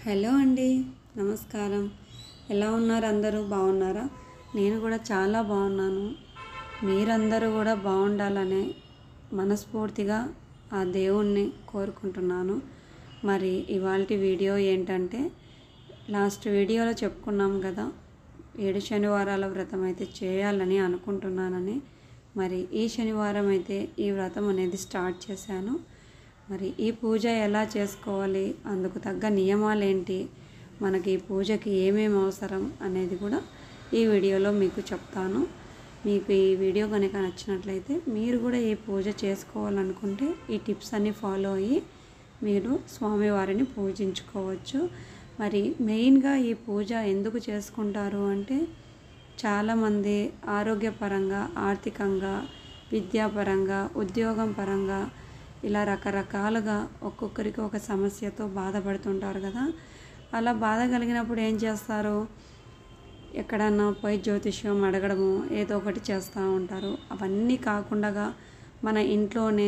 hello అండి నమస్కారం ఎలా ఉన్నారు అందరూ బాగున్నారా నేను కూడా చాలా బాగున్నాను మీరందరూ కూడా బాగుండాలనే మనస్ఫూర్తిగా ఆ దేవుణ్ణి కోరుకుంటున్నాను మరి ఇవాళ వీడియో ఏంటంటే లాస్ట్ వీడియోలో చెప్పుకున్నాం కదా ఏడు శనివారాల వ్రతం అయితే చేయాలని అనుకుంటున్నానని మరి ఈ శనివారం అయితే ఈ వ్రతం అనేది స్టార్ట్ చేశాను మరి ఈ పూజ ఎలా చేసుకోవాలి అందుకు తగ్గ నియమాలు ఏంటి మనకి ఈ పూజకి ఏమేమి అవసరం అనేది కూడా ఈ వీడియోలో మీకు చెప్తాను మీకు ఈ వీడియో కనుక నచ్చినట్లయితే మీరు కూడా ఈ పూజ చేసుకోవాలనుకుంటే ఈ టిప్స్ అన్నీ ఫాలో అయ్యి మీరు స్వామివారిని పూజించుకోవచ్చు మరి మెయిన్గా ఈ పూజ ఎందుకు చేసుకుంటారు అంటే చాలామంది ఆరోగ్యపరంగా ఆర్థికంగా విద్యాపరంగా ఉద్యోగం పరంగా ఇలా రకరకాలుగా ఒక్కొక్కరికి ఒక సమస్యతో బాధపడుతుంటారు కదా అలా బాధ కలిగినప్పుడు ఏం చేస్తారు ఎక్కడన్నా పోయి జ్యోతిష్యం అడగడము ఏదో ఒకటి చేస్తూ ఉంటారు అవన్నీ కాకుండా మన ఇంట్లోనే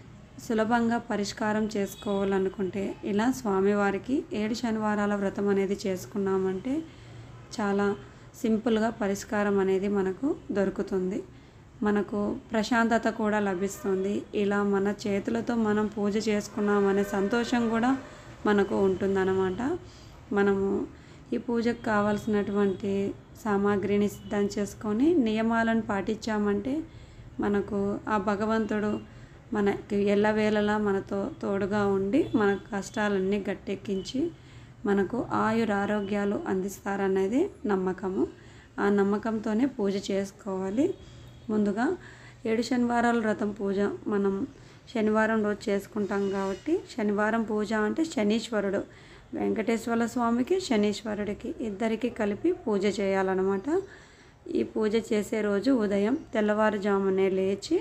సులభంగా పరిష్కారం చేసుకోవాలనుకుంటే ఇలా స్వామివారికి ఏడు శనివారాల వ్రతం అనేది చేసుకున్నామంటే చాలా సింపుల్గా పరిష్కారం అనేది మనకు దొరుకుతుంది మనకు ప్రశాంతత కూడా లభిస్తుంది ఇలా మన చేతులతో మనం పూజ చేసుకున్నామనే సంతోషం కూడా మనకు ఉంటుందన్నమాట మనము ఈ పూజకు కావాల్సినటువంటి సామాగ్రిని సిద్ధం చేసుకొని నియమాలను పాటించామంటే మనకు ఆ భగవంతుడు మనకి ఎల్లవేళలా మనతో తోడుగా ఉండి మన కష్టాలన్నీ గట్టెక్కించి మనకు ఆయుర ఆరోగ్యాలు అందిస్తారనేది నమ్మకము ఆ నమ్మకంతోనే పూజ చేసుకోవాలి ముందుగా ఏడు శనివారాల వ్రతం పూజ మనం శనివారం రోజు చేసుకుంటాం కాబట్టి శనివారం పూజ అంటే శనీశ్వరుడు వెంకటేశ్వర స్వామికి శనీశ్వరుడికి ఇద్దరికి కలిపి పూజ చేయాలన్నమాట ఈ పూజ చేసే రోజు ఉదయం తెల్లవారుజామునే లేచి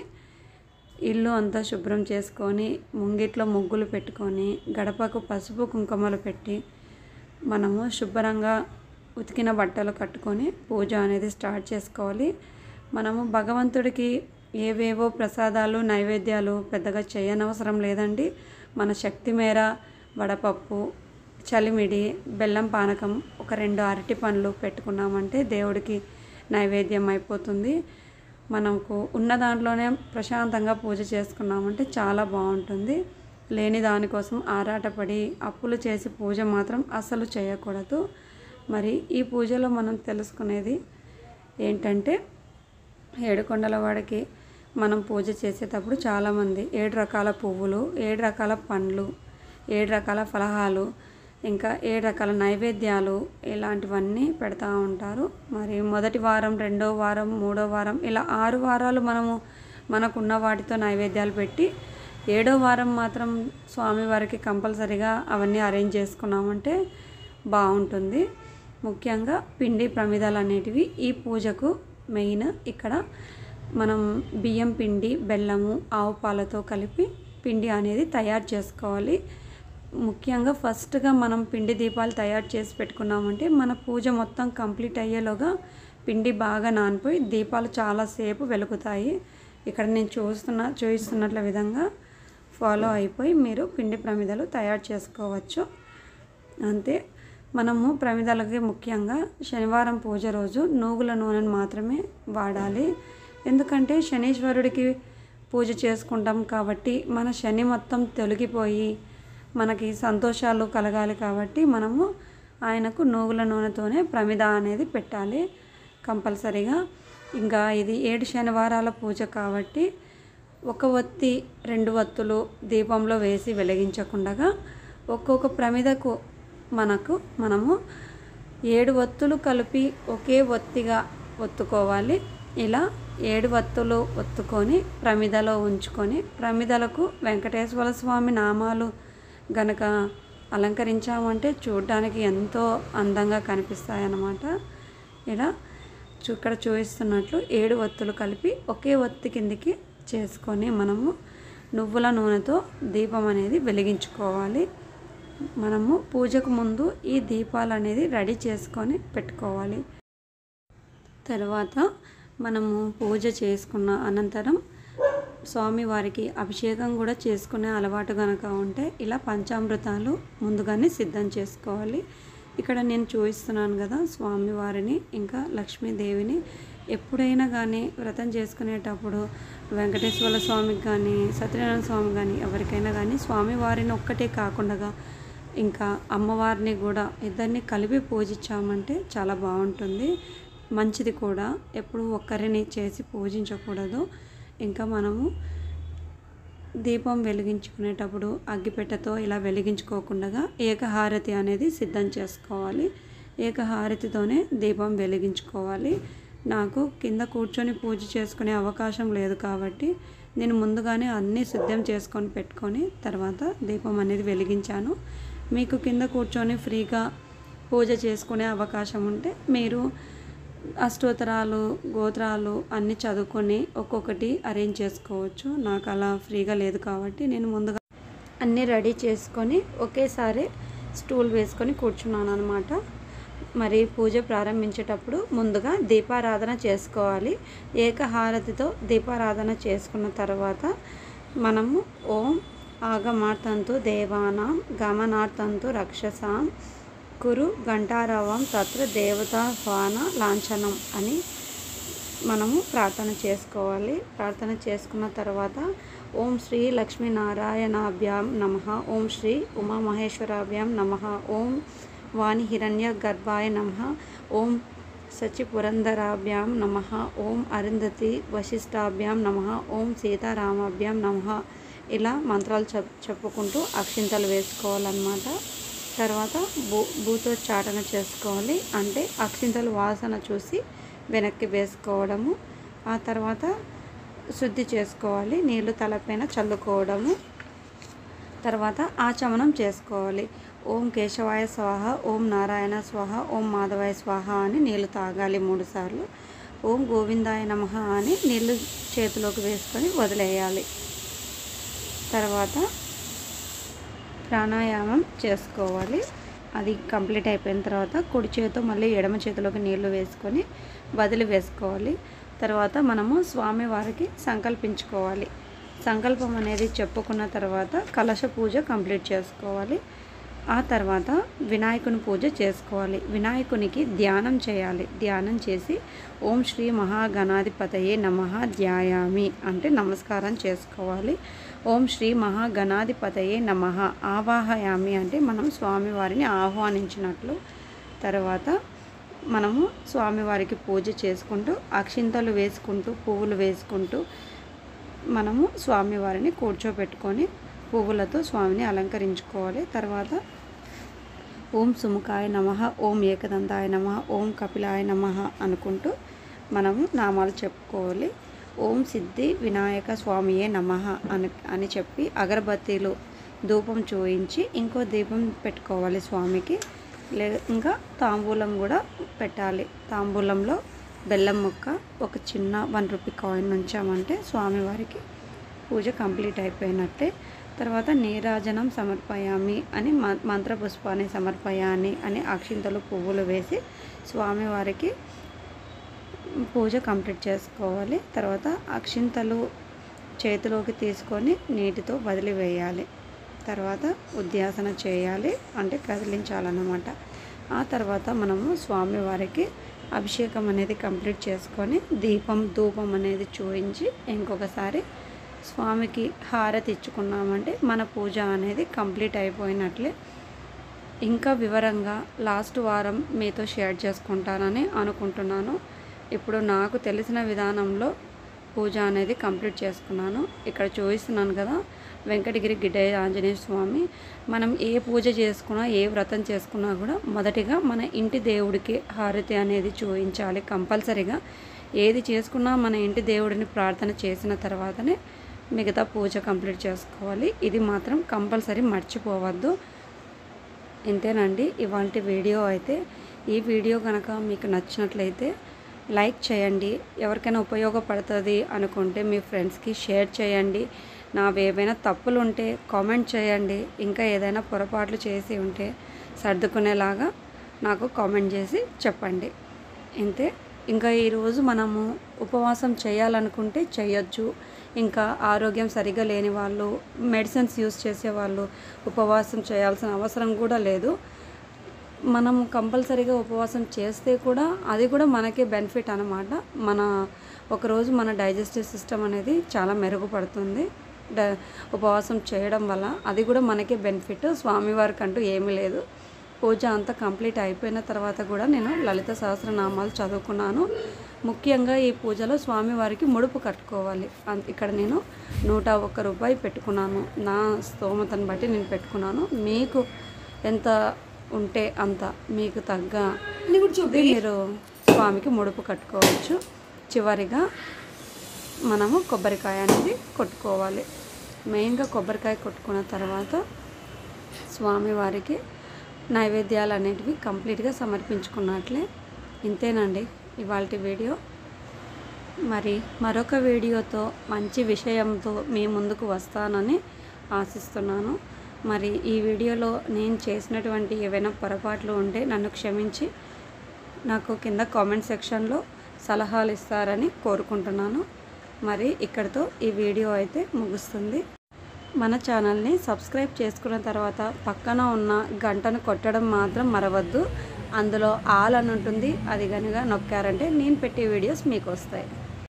ఇల్లు అంతా శుభ్రం చేసుకొని ముంగిట్లో ముగ్గులు పెట్టుకొని గడపకు పసుపు కుంకుమలు పెట్టి మనము శుభ్రంగా ఉతికిన బట్టలు కట్టుకొని పూజ అనేది స్టార్ట్ చేసుకోవాలి మనము భగవంతుడికి ఏవేవో ప్రసాదాలు నైవేద్యాలు పెద్దగా చేయనవసరం లేదండి మన శక్తి మేర వడపప్పు చలిమిడి బెల్లం పానకం ఒక రెండు అరటి పండ్లు పెట్టుకున్నామంటే దేవుడికి నైవేద్యం అయిపోతుంది మనకు ఉన్న దాంట్లోనే ప్రశాంతంగా పూజ చేసుకున్నామంటే చాలా బాగుంటుంది లేని దానికోసం ఆరాటపడి అప్పులు చేసి పూజ మాత్రం అస్సలు చేయకూడదు మరి ఈ పూజలో మనం తెలుసుకునేది ఏంటంటే ఏడుకొండల వాడికి మనం పూజ చేసేటప్పుడు చాలామంది ఏడు రకాల పువ్వులు ఏడు రకాల పండ్లు ఏడు రకాల ఫలహాలు ఇంకా ఏడు రకాల నైవేద్యాలు ఇలాంటివన్నీ పెడతా ఉంటారు మరి మొదటి వారం రెండో వారం మూడో వారం ఇలా ఆరు వారాలు మనము మనకున్న వాటితో నైవేద్యాలు పెట్టి ఏడో వారం మాత్రం స్వామివారికి కంపల్సరీగా అవన్నీ అరేంజ్ చేసుకున్నామంటే బాగుంటుంది ముఖ్యంగా పిండి ప్రమిదాలు అనేటివి ఈ పూజకు మెయిన్ ఇక్కడ మనం బియ్యం పిండి బెల్లము ఆవు పాలతో కలిపి పిండి అనేది తయారు చేసుకోవాలి ముఖ్యంగా ఫస్ట్గా మనం పిండి దీపాలు తయారు చేసి పెట్టుకున్నామంటే మన పూజ మొత్తం కంప్లీట్ అయ్యేలోగా పిండి బాగా నానిపోయి దీపాలు చాలాసేపు వెలుగుతాయి ఇక్కడ నేను చూస్తున్న చూపిస్తున్నట్ల విధంగా ఫాలో అయిపోయి మీరు పిండి ప్రమిదలు తయారు చేసుకోవచ్చు అంతే మనము ప్రమిదలకి ముఖ్యంగా శనివారం పూజ రోజు నూగుల నూనెను మాత్రమే వాడాలి ఎందుకంటే శనీశ్వరుడికి పూజ చేసుకుంటాం కాబట్టి మన శని మొత్తం తొలగిపోయి మనకి సంతోషాలు కలగాలి కాబట్టి మనము ఆయనకు నూగుల నూనెతోనే ప్రమిద అనేది పెట్టాలి కంపల్సరీగా ఇంకా ఇది ఏడు శనివారాల పూజ కాబట్టి ఒక ఒత్తి రెండు ఒత్తులు దీపంలో వేసి వెలిగించకుండా ఒక్కొక్క ప్రమిదకు మనకు మనము ఏడు ఒత్తులు కలిపి ఒకే ఒత్తిగా ఒత్తుకోవాలి ఇలా ఏడు ఒత్తులు ఒత్తుకొని ప్రమిదలో ఉంచుకొని ప్రమిదలకు వెంకటేశ్వర స్వామి నామాలు గనక అలంకరించామంటే చూడడానికి ఎంతో అందంగా కనిపిస్తాయన్నమాట ఇలా చూ ఇక్కడ చూపిస్తున్నట్లు ఏడు ఒత్తులు కలిపి ఒకే ఒత్తి కిందికి చేసుకొని మనము నువ్వుల నూనెతో దీపం అనేది వెలిగించుకోవాలి మనము పూజకు ముందు ఈ దీపాలు అనేది రెడీ చేసుకొని పెట్టుకోవాలి తర్వాత మనము పూజ చేసుకున్న అనంతరం స్వామివారికి అభిషేకం కూడా చేసుకునే అలవాటు కనుక ఉంటే ఇలా పంచామృతాలు ముందుగానే సిద్ధం చేసుకోవాలి ఇక్కడ నేను చూపిస్తున్నాను కదా స్వామివారిని ఇంకా లక్ష్మీదేవిని ఎప్పుడైనా కానీ వ్రతం చేసుకునేటప్పుడు వెంకటేశ్వర స్వామికి కానీ సత్యనారాయణ స్వామి కానీ ఎవరికైనా కానీ స్వామివారిని ఒక్కటే కాకుండా ఇంకా అమ్మవారిని కూడా ఇద్దరిని కలిపి పూజించామంటే చాలా బాగుంటుంది మంచిది కూడా ఎప్పుడు ఒక్కరిని చేసి పూజించకూడదు ఇంకా మనము దీపం వెలిగించుకునేటప్పుడు అగ్గిపెట్టెతో ఇలా వెలిగించుకోకుండా ఏకహారతి అనేది సిద్ధం చేసుకోవాలి ఏకహారతితోనే దీపం వెలిగించుకోవాలి నాకు కింద కూర్చొని పూజ చేసుకునే అవకాశం లేదు కాబట్టి నేను ముందుగానే అన్నీ సిద్ధం చేసుకొని పెట్టుకొని తర్వాత దీపం అనేది వెలిగించాను మీకు కింద కూర్చొని ఫ్రీగా పూజ చేసుకునే అవకాశం ఉంటే మీరు అష్టోత్తరాలు గోత్రాలు అన్నీ చదువుకొని ఒక్కొక్కటి అరేంజ్ చేసుకోవచ్చు నాకు అలా ఫ్రీగా లేదు కాబట్టి నేను ముందుగా అన్నీ రెడీ చేసుకొని ఒకేసారి స్టూల్ వేసుకొని కూర్చున్నాను అనమాట మరి పూజ ప్రారంభించేటప్పుడు ముందుగా దీపారాధన చేసుకోవాలి ఏకహారతితో దీపారాధన చేసుకున్న తర్వాత మనము ఓం ఆగమార్తంతు దేవానాం గమనార్థంతు రక్షసాం కురు గంటారవం తత్ర దేవతా స్వాన లాంఛనం అని మనము ప్రార్థన చేసుకోవాలి ప్రార్థన చేసుకున్న తర్వాత ఓం శ్రీ లక్ష్మీనారాయణాభ్యాం నమ ఓం శ్రీ ఉమామహేశ్వరాభ్యాం నమ ఓం వాణి హిరణ్య గర్భాయ నమ ఓం సచిపురంధరాభ్యాం నమ ఓం అరుంధతి వశిష్టాభ్యాం నమ ఓం సీతారామాభ్యాం నమ ఇలా మంత్రాలు చెప్ చెప్పుకుంటూ అక్షింతలు వేసుకోవాలన్నమాట తర్వాత భూ భూతోచ్చాటన చేసుకోవాలి అంటే అక్షింతలు వాసన చూసి వెనక్కి వేసుకోవడము ఆ తర్వాత శుద్ధి చేసుకోవాలి నీళ్లు తలపైన చల్లుకోవడము తర్వాత ఆచమనం చేసుకోవాలి ఓం కేశవాయ స్వాహ ఓం నారాయణ స్వాహ ఓం మాధవాయ స్వాహ అని నీళ్లు తాగాలి మూడుసార్లు ఓం గోవిందాయ నమ అని నీళ్లు చేతిలోకి వేసుకొని వదిలేయాలి తర్వాత ప్రాణాయామం చేసుకోవాలి అది కంప్లీట్ అయిపోయిన తర్వాత కుడి చేతితో మళ్ళీ ఎడమ చేతిలోకి నీళ్లు వేసుకొని వదిలి వేసుకోవాలి తర్వాత మనము స్వామివారికి సంకల్పించుకోవాలి సంకల్పం అనేది చెప్పుకున్న తర్వాత కలశ పూజ కంప్లీట్ చేసుకోవాలి ఆ తర్వాత వినాయకుని పూజ చేసుకోవాలి వినాయకునికి ధ్యానం చేయాలి ధ్యానం చేసి ఓం శ్రీ మహాగణాధిపతయే నమ ధ్యాయామి అంటే నమస్కారం చేసుకోవాలి ఓం శ్రీ మహాగణాధిపతయే నమ ఆవాహయామి అంటే మనం స్వామివారిని ఆహ్వానించినట్లు తర్వాత మనము స్వామివారికి పూజ చేసుకుంటూ అక్షింతలు వేసుకుంటూ పువ్వులు వేసుకుంటూ మనము స్వామివారిని కూర్చోబెట్టుకొని పువ్వులతో స్వామిని అలంకరించుకోవాలి తర్వాత ఓం సుముఖాయ నమ ఓం ఏకదంతాయ నమ ఓం కపిలాయ నమ అనుకుంటూ మనము నామాలు చెప్పుకోవాలి ఓం సిద్ధి వినాయక స్వామియే నమ అని అని చెప్పి అగరబత్తీలు ధూపం చూయించి ఇంకో దీపం పెట్టుకోవాలి స్వామికి లే ఇంకా తాంబూలం కూడా పెట్టాలి తాంబూలంలో బెల్లం ముక్క ఒక చిన్న వన్ రూపీ కాయిన్ ఉంచామంటే స్వామివారికి పూజ కంప్లీట్ అయిపోయినట్టే తర్వాత నీరాజనం సమర్పయామి అని మ- మంత్రపుష్పాన్ని సమర్పయామి అని అక్షింతలు పువ్వులు వేసి స్వామివారికి పూజ కంప్లీట్ చేసుకోవాలి తర్వాత అక్షింతలు చేతిలోకి తీసుకొని నీటితో వదిలివేయాలి తర్వాత ఉద్యాసన చేయాలి అంటే కదిలించాలన్నమాట ఆ తర్వాత మనము స్వామివారికి అభిషేకం అనేది కంప్లీట్ చేసుకొని దీపం ధూపం అనేది చూయించి ఇంకొకసారి స్వామికి హారతి ఇచ్చుకున్నామంటే మన పూజ అనేది కంప్లీట్ అయిపోయినట్లే ఇంకా వివరంగా లాస్ట్ వారం మీతో షేర్ చేసుకుంటానని అనుకుంటున్నాను ఇప్పుడు నాకు తెలిసిన విధానంలో పూజ అనేది కంప్లీట్ చేసుకున్నాను ఇక్కడ చూపిస్తున్నాను కదా వెంకటగిరి గిడ్డయ్య ఆంజనేయ స్వామి మనం ఏ పూజ చేసుకున్నా ఏ వ్రతం చేసుకున్నా కూడా మొదటిగా మన ఇంటి దేవుడికి హారతి అనేది చూపించాలి కంపల్సరీగా ఏది చేసుకున్నా మన ఇంటి దేవుడిని ప్రార్థన చేసిన తర్వాతనే మిగతా పూజ కంప్లీట్ చేసుకోవాలి ఇది మాత్రం కంపల్సరీ మర్చిపోవద్దు ఇంతేనండి ఇవాళ వీడియో అయితే ఈ వీడియో కనుక మీకు నచ్చినట్లయితే లైక్ చేయండి ఎవరికైనా ఉపయోగపడుతుంది అనుకుంటే మీ ఫ్రెండ్స్కి షేర్ చేయండి నావి ఏవైనా తప్పులు ఉంటే కామెంట్ చేయండి ఇంకా ఏదైనా పొరపాట్లు చేసి ఉంటే సర్దుకునేలాగా నాకు కామెంట్ చేసి చెప్పండి ఇంతే ఇంకా ఈరోజు మనము ఉపవాసం చేయాలనుకుంటే చేయొచ్చు ఇంకా ఆరోగ్యం సరిగా లేని వాళ్ళు మెడిసిన్స్ యూస్ చేసే వాళ్ళు ఉపవాసం చేయాల్సిన అవసరం కూడా లేదు మనం కంపల్సరీగా ఉపవాసం చేస్తే కూడా అది కూడా మనకే బెనిఫిట్ అనమాట మన ఒకరోజు మన డైజెస్టివ్ సిస్టమ్ అనేది చాలా మెరుగుపడుతుంది డ ఉపవాసం చేయడం వల్ల అది కూడా మనకే బెనిఫిట్ స్వామివారికి అంటూ ఏమీ లేదు పూజ అంతా కంప్లీట్ అయిపోయిన తర్వాత కూడా నేను లలిత సహస్రనామాలు చదువుకున్నాను ముఖ్యంగా ఈ పూజలో స్వామివారికి ముడుపు కట్టుకోవాలి అం- ఇక్కడ నేను నూట ఒక్క రూపాయి పెట్టుకున్నాను నా స్తోమతను బట్టి నేను పెట్టుకున్నాను మీకు ఎంత ఉంటే అంత మీకు తగ్గ ఇది మీరు స్వామికి ముడుపు కట్టుకోవచ్చు చివరిగా మనము కొబ్బరికాయ అనేది కొట్టుకోవాలి మెయిన్గా కొబ్బరికాయ కొట్టుకున్న తర్వాత స్వామివారికి నైవేద్యాలు అనేటివి కంప్లీట్గా సమర్పించుకున్నట్లే ఇంతేనండి ఇవాళ వీడియో మరి మరొక వీడియోతో మంచి విషయంతో మీ ముందుకు వస్తానని ఆశిస్తున్నాను మరి ఈ వీడియోలో నేను చేసినటువంటి ఏవైనా పొరపాట్లు ఉంటే నన్ను క్షమించి నాకు కింద కామెంట్ సెక్షన్లో సలహాలు ఇస్తారని కోరుకుంటున్నాను మరి ఇక్కడితో ఈ వీడియో అయితే ముగుస్తుంది మన ఛానల్ని సబ్స్క్రైబ్ చేసుకున్న తర్వాత పక్కన ఉన్న గంటను కొట్టడం మాత్రం మరవద్దు అందులో ఆల్ అని ఉంటుంది అది కనుక నొక్కారంటే నేను పెట్టే వీడియోస్ మీకు వస్తాయి